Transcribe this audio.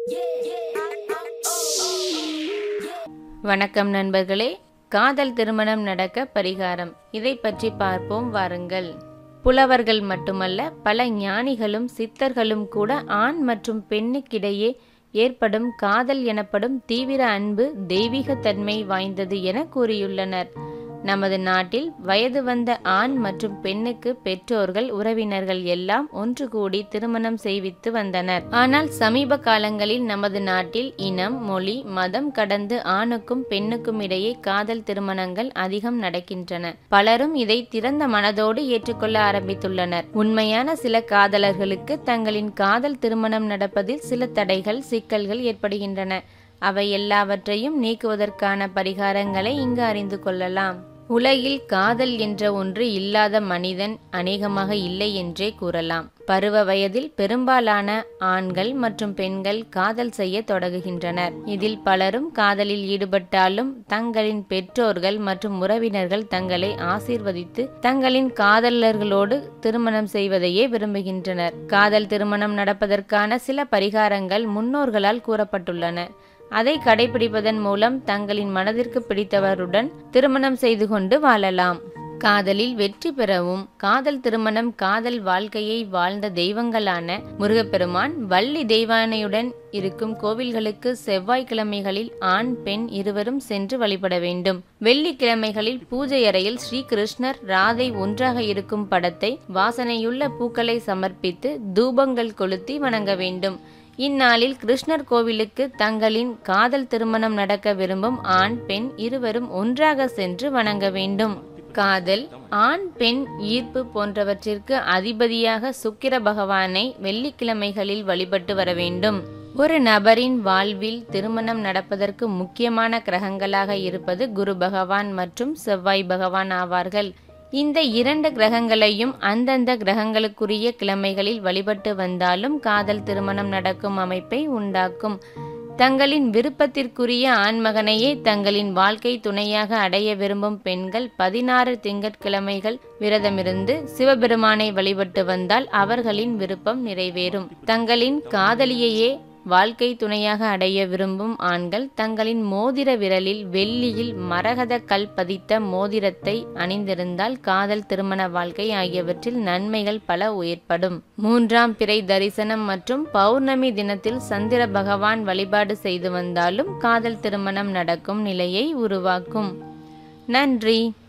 வணக்கம் நண்பர்களே காதல் திருமணம் நடக்க பரிகாரம் இதை பற்றி பார்ப்போம் வாருங்கள் புலவர்கள் மட்டுமல்ல பல ஞானிகளும் சித்தர்களும் கூட ஆண் மற்றும் பெண்ணுக்கிடையே ஏற்படும் காதல் எனப்படும் தீவிர அன்பு தெய்வீக தன்மை வாய்ந்தது என கூறியுள்ளனர் நமது நாட்டில் வயது வந்த ஆண் மற்றும் பெண்ணுக்கு பெற்றோர்கள் உறவினர்கள் எல்லாம் ஒன்று கூடி திருமணம் செய்வித்து வந்தனர் ஆனால் சமீப காலங்களில் நமது நாட்டில் இனம் மொழி மதம் கடந்து ஆணுக்கும் பெண்ணுக்கும் இடையே காதல் திருமணங்கள் அதிகம் நடக்கின்றன பலரும் இதை திறந்த மனதோடு ஏற்றுக்கொள்ள ஆரம்பித்துள்ளனர் உண்மையான சில காதலர்களுக்கு தங்களின் காதல் திருமணம் நடப்பதில் சில தடைகள் சிக்கல்கள் ஏற்படுகின்றன அவை எல்லாவற்றையும் நீக்குவதற்கான பரிகாரங்களை இங்கு அறிந்து கொள்ளலாம் உலகில் காதல் என்ற ஒன்று இல்லாத மனிதன் அநேகமாக இல்லை என்றே கூறலாம் பருவ வயதில் பெரும்பாலான ஆண்கள் மற்றும் பெண்கள் காதல் செய்ய தொடங்குகின்றனர் இதில் பலரும் காதலில் ஈடுபட்டாலும் தங்களின் பெற்றோர்கள் மற்றும் உறவினர்கள் தங்களை ஆசீர்வதித்து தங்களின் காதலர்களோடு திருமணம் செய்வதையே விரும்புகின்றனர் காதல் திருமணம் நடப்பதற்கான சில பரிகாரங்கள் முன்னோர்களால் கூறப்பட்டுள்ளன அதை கடைபிடிப்பதன் மூலம் தங்களின் மனதிற்கு பிடித்தவருடன் திருமணம் செய்து கொண்டு வாழலாம் காதலில் வெற்றி பெறவும் காதல் திருமணம் காதல் வாழ்க்கையை வாழ்ந்த தெய்வங்களான முருகப்பெருமான் வள்ளி தெய்வானையுடன் இருக்கும் கோவில்களுக்கு செவ்வாய்க்கிழமைகளில் ஆண் பெண் இருவரும் சென்று வழிபட வேண்டும் வெள்ளிக்கிழமைகளில் பூஜை அறையில் ஸ்ரீ கிருஷ்ணர் ராதை ஒன்றாக இருக்கும் படத்தை வாசனையுள்ள பூக்களை சமர்ப்பித்து தூபங்கள் கொளுத்தி வணங்க வேண்டும் இந்நாளில் கிருஷ்ணர் கோவிலுக்கு தங்களின் காதல் திருமணம் நடக்க விரும்பும் ஆண் பெண் இருவரும் ஒன்றாக சென்று வணங்க வேண்டும் காதல் ஆண் பெண் ஈர்ப்பு போன்றவற்றிற்கு அதிபதியாக சுக்கிர பகவானை வெள்ளிக்கிழமைகளில் வழிபட்டு வர வேண்டும் ஒரு நபரின் வாழ்வில் திருமணம் நடப்பதற்கு முக்கியமான கிரகங்களாக இருப்பது குரு பகவான் மற்றும் செவ்வாய் பகவான் ஆவார்கள் இந்த இரண்டு கிரகங்களையும் அந்தந்த கிரகங்களுக்குரிய கிழமைகளில் வழிபட்டு வந்தாலும் காதல் திருமணம் நடக்கும் அமைப்பை உண்டாக்கும் தங்களின் விருப்பத்திற்குரிய ஆண்மகனையே தங்களின் வாழ்க்கை துணையாக அடைய விரும்பும் பெண்கள் பதினாறு திங்கட்கிழமைகள் விரதமிருந்து சிவபெருமானை வழிபட்டு வந்தால் அவர்களின் விருப்பம் நிறைவேறும் தங்களின் காதலியையே வாழ்க்கை துணையாக அடைய விரும்பும் ஆண்கள் தங்களின் மோதிர விரலில் வெள்ளியில் மரகத கல் பதித்த மோதிரத்தை அணிந்திருந்தால் காதல் திருமண வாழ்க்கை ஆகியவற்றில் நன்மைகள் பல ஏற்படும் மூன்றாம் பிறை தரிசனம் மற்றும் பௌர்ணமி தினத்தில் சந்திர பகவான் வழிபாடு செய்து வந்தாலும் காதல் திருமணம் நடக்கும் நிலையை உருவாக்கும் நன்றி